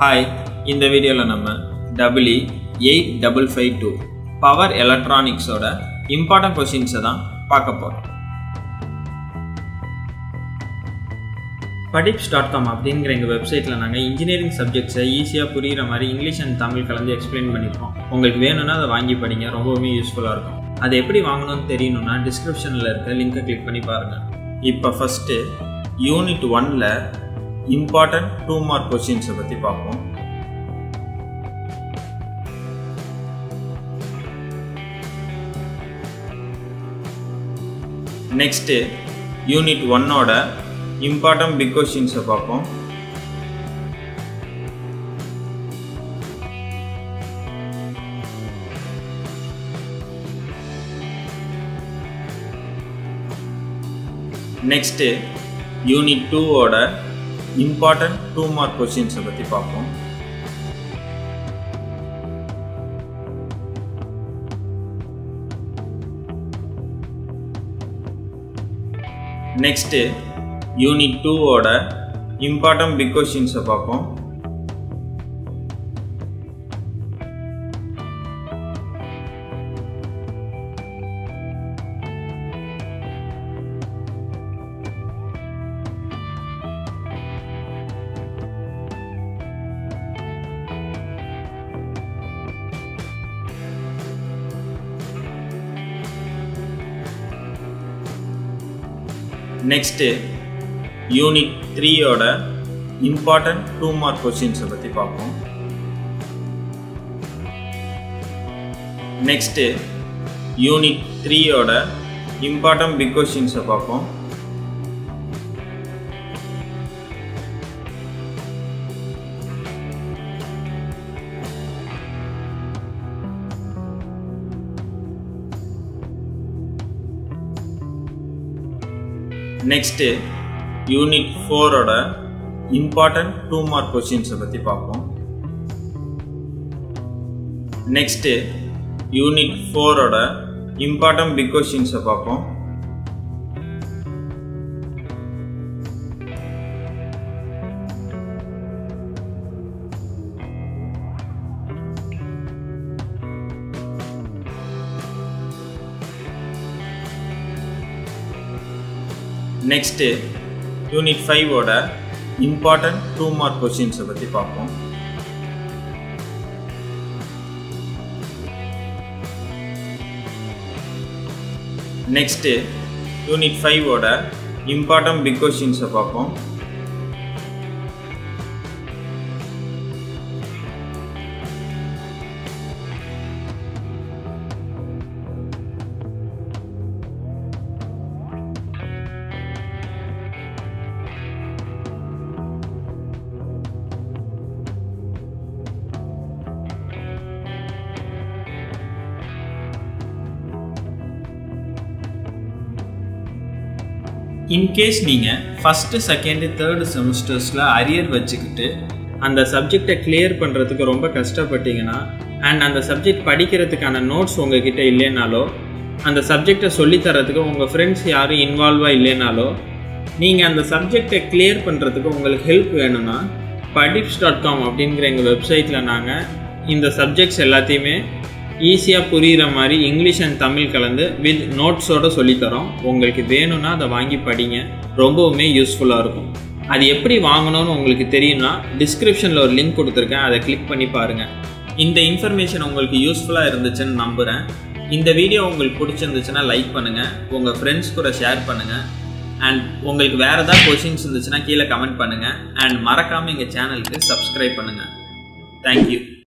hi இந்த வீடியோவில் நம்ம double E eight double five two power எலக்ட்ரானிக்ஸோட இம்பார்ட்டன்ட் கொஷின்ஸை தான் பார்க்க போகிறோம் படிப்ஸ் டாட் காம் அப்படிங்கிற எங்கள் வெப்சைட்டில் நாங்கள் இன்ஜினியரிங் சப்ஜெக்ட்ஸை ஈஸியாக புரிகிற மாதிரி இங்கிலீஷ் அண்ட் தமிழ் கலந்து எக்ஸ்பிளைன் பண்ணியிருக்கோம் உங்களுக்கு வேணும்னா அதை வாங்கி படிங்க ரொம்பவுமே யூஸ்ஃபுல்லாக இருக்கும் அதை எப்படி வாங்கணும்னு தெரியணும்னா டிஸ்கிரிப்ஷனில் இருக்க லிங்கை கிளிக் பண்ணி பாருங்கள் இப்போ ஃபஸ்ட்டு யூனிட் ஒனில் இம்பார்ட்டன்ட் டூ மார்க் கொஷின்ஸை பற்றி பார்ப்போம் நெக்ஸ்ட்டு யூனிட் ஒன்னோட இம்பார்ட்டன்ட் பிக் கொஷின்ஸை பார்ப்போம் நெக்ஸ்ட்டு யூனிட் டூவோட இம்பார்ட்டன்ட் டூ மார்க் கொஷின்ஸை பற்றி பார்ப்போம் நெக்ஸ்ட்டு யூனிட் டூவோட இம்பார்ட்டன்ட் பிக் கொஷின்ஸை பார்ப்போம் நெக்ஸ்ட்டு யூனிட் த்ரீயோட இம்பார்ட்டன்ட் டூ மார்க் கொஷின்ஸை பற்றி பார்ப்போம் நெக்ஸ்ட்டு யூனிட் த்ரீயோட இம்பார்ட்டன்ட் பிக் கொஷின்ஸை பார்ப்போம் நெக்ஸ்ட்டு யூனிட் ஃபோரோட இம்பார்ட்டன்ட் டூ மார்க் கொஷின்ஸை பற்றி பார்ப்போம் நெக்ஸ்ட்டு யூனிட் ஃபோரோட இம்பார்ட்டன்ட் பிக் கொஷின்ஸை பார்ப்போம் நெக்ஸ்ட்டு யூனிட் ஃபைவோட இம்பார்ட்டன்ட் டூ மார்க் கொஷின்ஸை பற்றி பார்ப்போம் நெக்ஸ்ட்டு யூனிட் ஃபைவோட இம்பார்ட்டன்ட் பிக் கொஷின்ஸை பார்ப்போம் இன்கேஸ் நீங்கள் ஃபஸ்ட்டு செகண்டு தேர்டு செமஸ்டர்ஸில் அரியர் வச்சுக்கிட்டு அந்த சப்ஜெக்டை கிளியர் பண்ணுறதுக்கு ரொம்ப கஷ்டப்பட்டீங்கன்னா அண்ட் அந்த சப்ஜெக்ட் படிக்கிறதுக்கான நோட்ஸ் உங்ககிட்ட இல்லைனாலோ அந்த சப்ஜெக்டை சொல்லித்தரத்துக்கு உங்கள் ஃப்ரெண்ட்ஸ் யாரும் இன்வால்வாக இல்லைனாலோ நீங்கள் அந்த சப்ஜெக்டை கிளியர் பண்ணுறதுக்கு உங்களுக்கு ஹெல்ப் வேணும்னா படிப்ஸ் டாட் காம் அப்படிங்கிற எங்கள் வெப்சைட்டில் நாங்கள் இந்த சப்ஜெக்ட்ஸ் எல்லாத்தையுமே ஈஸியாக புரிகிற மாதிரி இங்கிலீஷ் அண்ட் தமிழ் கலந்து வித் நோட்ஸோடு சொல்லித்தரோம் உங்களுக்கு வேணும்னா அதை வாங்கி படிங்க ரொம்பவுமே யூஸ்ஃபுல்லாக இருக்கும் அது எப்படி வாங்கணும்னு உங்களுக்கு தெரியும்னா டிஸ்கிரிப்ஷனில் ஒரு லிங்க் கொடுத்துருக்கேன் அதை கிளிக் பண்ணி பாருங்கள் இந்த இன்ஃபர்மேஷன் உங்களுக்கு யூஸ்ஃபுல்லாக இருந்துச்சுன்னு நம்புகிறேன் இந்த வீடியோ உங்களுக்கு பிடிச்சிருந்துச்சுன்னா லைக் பண்ணுங்கள் உங்கள் ஃப்ரெண்ட்ஸ் கூட ஷேர் பண்ணுங்கள் அண்ட் உங்களுக்கு வேறு ஏதாவது கொஷின்ஸ் இருந்துச்சுன்னா கீழே கமெண்ட் பண்ணுங்கள் அண்ட் மறக்காமல் எங்கள் சேனலுக்கு சப்ஸ்கிரைப் பண்ணுங்கள் தேங்க்யூ